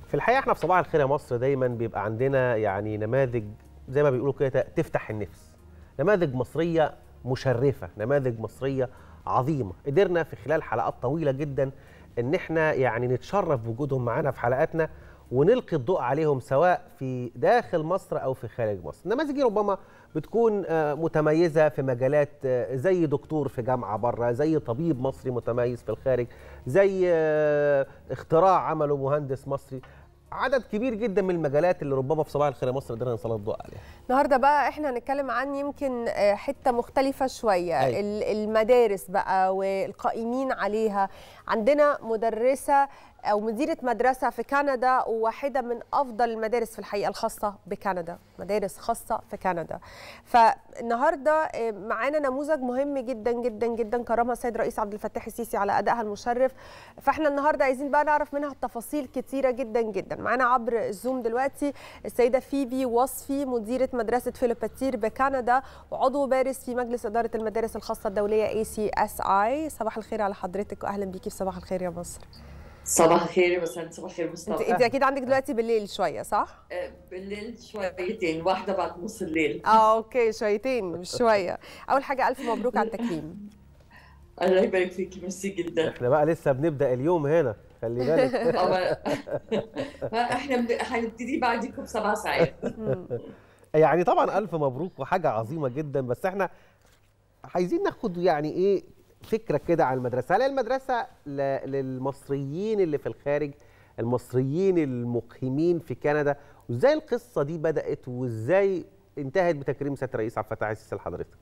في الحقيقه احنا في صباح الخير يا مصر دايما بيبقى عندنا يعني نماذج زي ما بيقولوا كده تفتح النفس نماذج مصريه مشرفه نماذج مصريه عظيمه قدرنا في خلال حلقات طويله جدا ان احنا يعني نتشرف بوجودهم معانا في حلقاتنا ونلقي الضوء عليهم سواء في داخل مصر او في خارج مصر النماذج دي ربما بتكون آه، متميزه في مجالات آه، زي دكتور في جامعه بره زي طبيب مصري متميز في الخارج زي آه، اختراع عمله مهندس مصري عدد كبير جدا من المجالات اللي ربما في صباح الخير يا مصر قدرنا نسلط الضوء عليها النهارده بقى احنا هنتكلم عن يمكن آه، حته مختلفه شويه أيوة. ال- المدارس بقى والقائمين عليها عندنا مدرسه او مديره مدرسه في كندا وواحده من افضل المدارس في الحقيقه الخاصه بكندا مدارس خاصه في كندا فالنهارده آه، معانا نموذج مهم جدا جدا جدا كرمها السيد الرئيس عبد الفتاح السيسي على ادائها المشرف فاحنا النهارده عايزين بقى نعرف منها تفاصيل كتيره جدا جدا معانا عبر الزوم دلوقتي السيده فيبي وصفي مديره مدرسه فيلوباتير بكندا وعضو بارز في مجلس اداره المدارس الخاصه الدوليه اي سي اس اي صباح الخير على حضرتك واهلا بيكي في صباح الخير يا مصر صباح الخير يا مساء صباح الخير انت, مصطفى انت اكيد عندك دلوقتي بالليل شويه صح آه، بالليل شويتين واحدة بعد نص الليل اه اوكي شويتين مش شويه اول حاجه الف مبروك على التكريم الله يبارك فيكي ميرسي جدا احنا بقى لسه بنبدا اليوم هنا خلي بالك أما- احنا بن- هنبتدي بعدكم بسبع ساعات مم. يعني طبعا الف مبروك وحاجه عظيمه جدا بس احنا عايزين ناخد يعني ايه فكره كده عن المدرسه هل هي المدرسه ل- للمصريين اللي في الخارج المصريين المقيمين في كندا وازاي القصه دي بدات وازاي انتهت بتكريم سياده الرئيس عبد الفتاح السيسي لحضرتك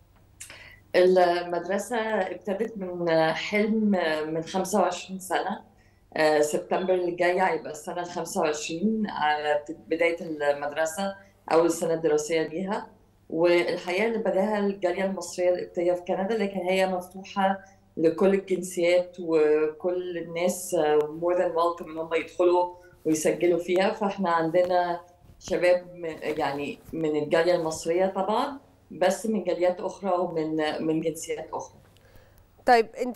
المدرسة ابتدت من حلم من 25 سنة آه، سبتمبر اللي جاي هيبقى السنة ال 25 على بداية المدرسة أول سنة دراسية ليها والحقيقة اللي بداها الجالية المصرية القبطية في كندا لكن هي مفتوحة لكل الجنسيات وكل الناس مور ذان ويلكم ان هم يدخلوا ويسجلوا فيها فاحنا عندنا شباب من- يعني من الجالية المصرية طبعا بس من جاليات اخرى ومن من جنسيات اخرى طيب انت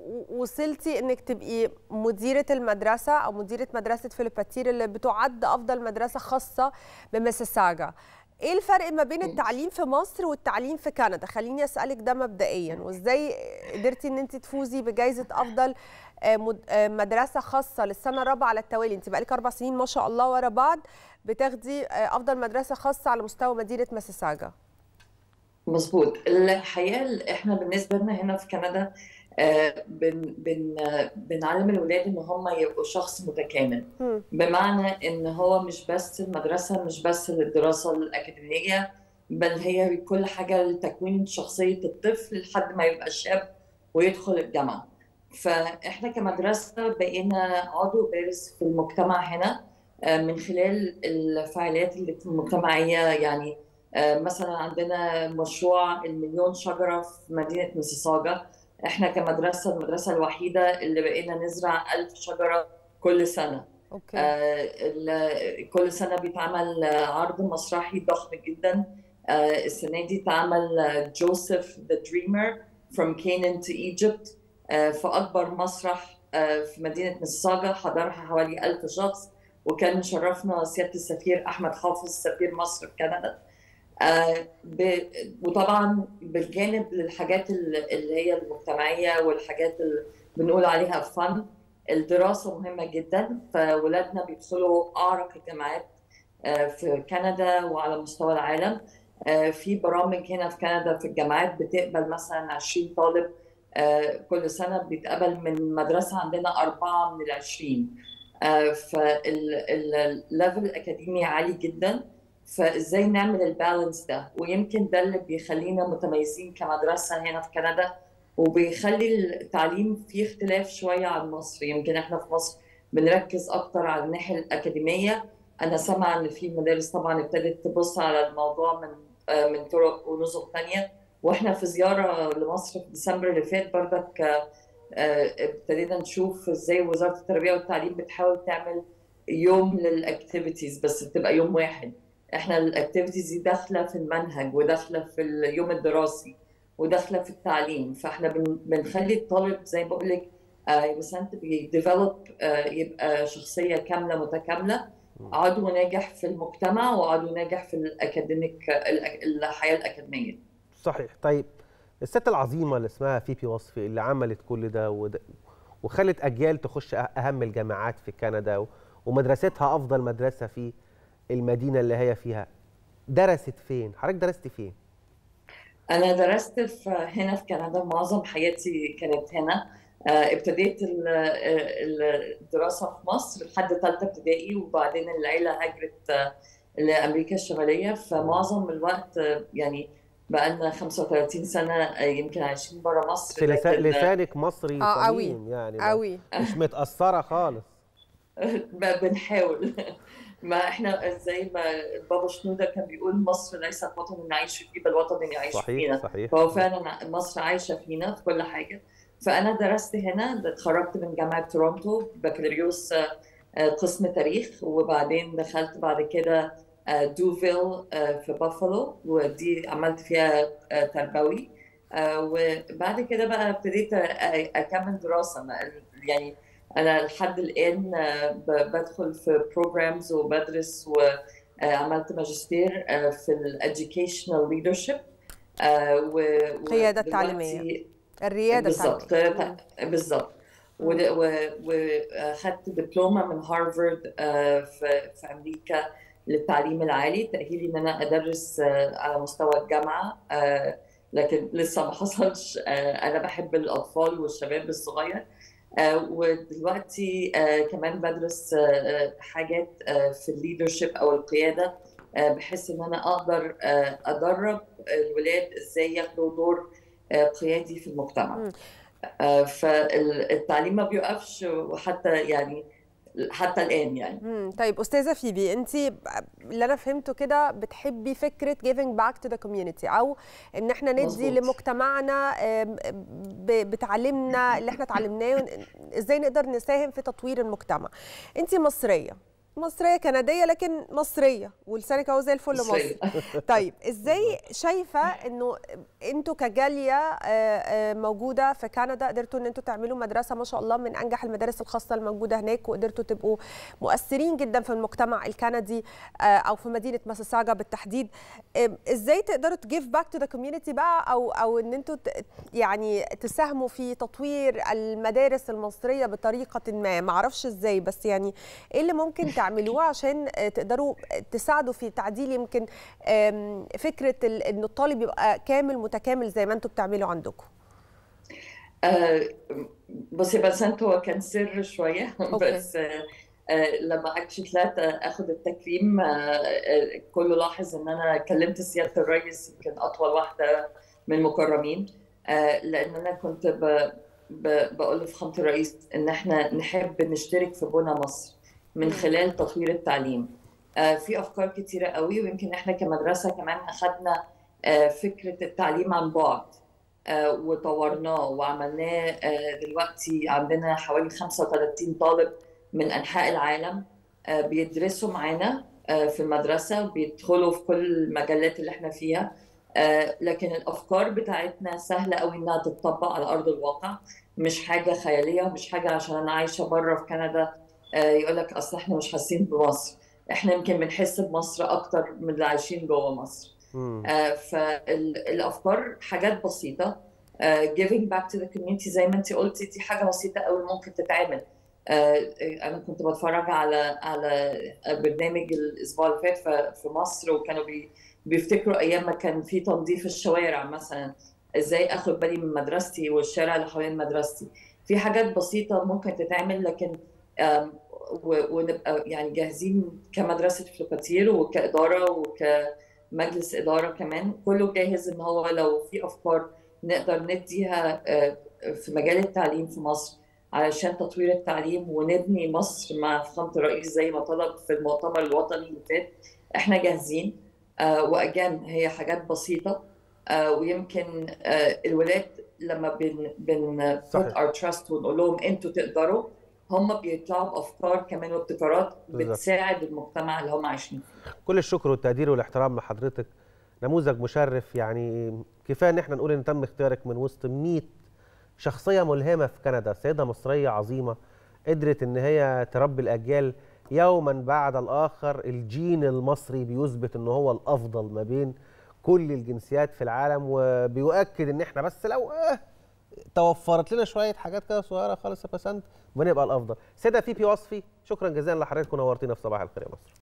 وصلتي انك تبقي مديره المدرسه او مديره مدرسه فيلوباتير اللي بتعد افضل مدرسه خاصه بمسيساجا ايه الفرق ما بين التعليم في مصر والتعليم في كندا خليني اسالك ده مبدئيا وازاي قدرتي ان انت تفوزي بجائزه افضل آه، مد- آه، مدرسه خاصه للسنه الرابعه على التوالي انت بقالك اربع سنين ما شاء الله ورا بعض بتاخدي آه، افضل مدرسه خاصه على مستوى مدينه مسيساجا مظبوط الحقيقه احنا بالنسبه لنا هنا في كندا آه، بن بن آه، بنعلم الولاد ان هم يبقوا شخص متكامل مم. بمعنى ان هو مش بس المدرسه مش بس للدراسه الاكاديميه بل هي كل حاجه لتكوين شخصيه الطفل لحد ما يبقى شاب ويدخل الجامعه فاحنا كمدرسه بقينا عضو بارز في المجتمع هنا آه، من خلال الفعاليات المجتمعيه يعني آه، مثلا عندنا مشروع المليون شجره في مدينه مسيساجا احنا كمدرسه المدرسه الوحيده اللي بقينا نزرع ألف شجره كل سنه اوكي آه، ال- كل سنة بيتعمل آه، عرض مسرحي ضخم جدا آه، السنة دي اتعمل آه، جوزيف ذا دريمر From Canaan to Egypt آه، في أكبر مسرح آه، في مدينة مساجا حضرها حوالي ألف شخص وكان مشرفنا سيادة السفير أحمد حافظ سفير مصر في كندا آه، ب- وطبعا بالجانب للحاجات ال- اللي هي المجتمعية والحاجات اللي بنقول عليها فن الدراسة مهمة جدا فولادنا بيدخلوا أعرق الجامعات آه، في كندا وعلى مستوى العالم آه، في برامج هنا في كندا في الجامعات بتقبل مثلا 20 طالب آه، كل سنة بيتقبل من مدرسة عندنا أربعة من العشرين فالليفل الأكاديمي عالي جدا فإزاي نعمل البالانس ده ويمكن ده اللي بيخلينا متميزين كمدرسة هنا في كندا وبيخلي التعليم فيه اختلاف شوية عن مصر يمكن احنا في مصر بنركز أكتر على الناحية الأكاديمية أنا سامعة إن في مدارس طبعا ابتدت تبص على الموضوع من آه، من طرق ونظم تانية واحنا في زيارة لمصر في ديسمبر اللي فات برضك آه، آه، ابتدينا نشوف ازاي وزارة التربية والتعليم بتحاول تعمل يوم للاكتيفيتيز بس بتبقى يوم واحد احنا الاكتيفيتيز دي داخلة في المنهج وداخلة في اليوم الدراسي وداخله في التعليم فاحنا بن- بنخلي الطالب زي ما بقول لك بسنت بيديفلوب يبقى شخصيه كامله متكامله عضو ناجح في المجتمع وعضو ناجح في الاكاديميك الحياه الاكاديميه صحيح طيب الست العظيمه اللي اسمها فيبي وصفي اللي عملت كل ده وده وخلت اجيال تخش اهم الجامعات في كندا ومدرستها افضل مدرسه في المدينه اللي هي فيها درست فين حضرتك درست فين انا درست في هنا في كندا معظم حياتي كانت هنا ابتديت الدراسه في مصر لحد ثالثه ابتدائي وبعدين العيله هاجرت لامريكا الشماليه فمعظم الوقت يعني بقى لنا 35 سنه يمكن عايشين بره مصر لكن لسانك مصري اه قوي يعني قوي مش متاثره خالص بنحاول ما احنا زي ما بابا شنودة كان بيقول مصر ليست وطن نعيش فيه بل وطن يعيش صحيح فينا صحيح فهو فعلا مصر عايشه فينا في كل حاجه فانا درست هنا اتخرجت من جامعه تورونتو بكالوريوس قسم تاريخ وبعدين دخلت بعد كده دوفيل في بافالو ودي عملت فيها تربوي وبعد كده بقى ابتديت اكمل دراسه يعني انا لحد الان بدخل في بروجرامز وبدرس وعملت ماجستير في الاديوكيشنال ليدرشيب القياده التعليميه الرياده بالظبط بالظبط وخدت دبلومه من هارفارد في في امريكا للتعليم العالي تاهيلي ان انا ادرس على مستوى الجامعه لكن لسه ما حصلش انا بحب الاطفال والشباب الصغير ودلوقتي كمان بدرس حاجات في الليدرشيب او القياده بحيث ان انا اقدر ادرب الولاد ازاي ياخدوا دور قيادي في المجتمع فالتعليم ما بيوقفش وحتى يعني حتى الان يعني مم. طيب استاذه فيبي انت اللي انا فهمته كده بتحبي فكره giving back to the community او ان احنا ندي مزبوط. لمجتمعنا بتعلمنا اللي احنا اتعلمناه ازاي نقدر نساهم في تطوير المجتمع انت مصريه مصريه كنديه لكن مصريه ولسانك اهو زي الفل مصري طيب ازاي شايفه انه انتوا كجاليه موجوده في كندا قدرتوا ان انتوا تعملوا مدرسه ما شاء الله من انجح المدارس الخاصه الموجوده هناك وقدرتوا تبقوا مؤثرين جدا في المجتمع الكندي او في مدينه مساساجا بالتحديد ازاي تقدروا تجيف باك تو ذا كوميونتي بقى او او ان انتوا يعني تساهموا في تطوير المدارس المصريه بطريقه ما ما اعرفش ازاي بس يعني ايه اللي ممكن تعملوه عشان تقدروا تساعدوا في تعديل يمكن فكره ان الطالب يبقى كامل متكامل زي ما انتم بتعملوا عندكم آه بصي بس انت هو كان سر شويه بس آه لما اكشلي طلعت اخد التكريم آه كله لاحظ ان انا كلمت سياده الرئيس يمكن اطول واحده من المكرمين لان انا كنت ب بقول لفخامه الرئيس ان احنا نحب نشترك في بنى مصر من خلال تطوير التعليم في افكار كتيره قوي ويمكن احنا كمدرسه كمان اخذنا فكره التعليم عن بعد وطورناه وعملناه دلوقتي عندنا حوالي 35 طالب من انحاء العالم بيدرسوا معانا في المدرسه بيدخلوا في كل المجالات اللي احنا فيها لكن الافكار بتاعتنا سهله قوي انها تتطبق على ارض الواقع مش حاجه خياليه ومش حاجه عشان انا عايشه بره في كندا يقول لك اصل احنا مش حاسين بمصر احنا يمكن بنحس بمصر اكتر من اللي عايشين جوه مصر آه فالافكار حاجات بسيطه آه giving back to the community زي ما انت قلتي دي حاجه بسيطه قوي ممكن تتعمل آه انا كنت بتفرج على على برنامج الاسبوع اللي فات في مصر وكانوا بي بيفتكروا ايام ما كان في تنظيف الشوارع مثلا ازاي اخد بالي من مدرستي والشارع اللي حوالين مدرستي في حاجات بسيطه ممكن تتعمل لكن ونبقى يعني جاهزين كمدرسه فلوكاتير وكاداره وكمجلس اداره كمان كله جاهز ان هو لو في افكار نقدر نديها في مجال التعليم في مصر علشان تطوير التعليم ونبني مصر مع فخامه الرئيس زي ما طلب في المؤتمر الوطني اللي فات احنا جاهزين واجان هي حاجات بسيطه ويمكن الولاد لما بن بن put our trust ونقول لهم انتوا تقدروا هم بيطلعوا بافكار كمان وابتكارات بتساعد المجتمع اللي هم عايشين فيه. كل الشكر والتقدير والاحترام لحضرتك نموذج مشرف يعني كفايه ان احنا نقول ان تم اختيارك من وسط 100 شخصيه ملهمه في كندا سيده مصريه عظيمه قدرت ان هي تربي الاجيال يوما بعد الاخر الجين المصري بيثبت ان هو الافضل ما بين كل الجنسيات في العالم وبيؤكد ان احنا بس لو آه توفرت لنا شويه حاجات كده صغيره خالص يا بسنت بنبقى الافضل سيده فيبي وصفي شكرا جزيلا لحضرتك ونورتينا في صباح الخير يا مصر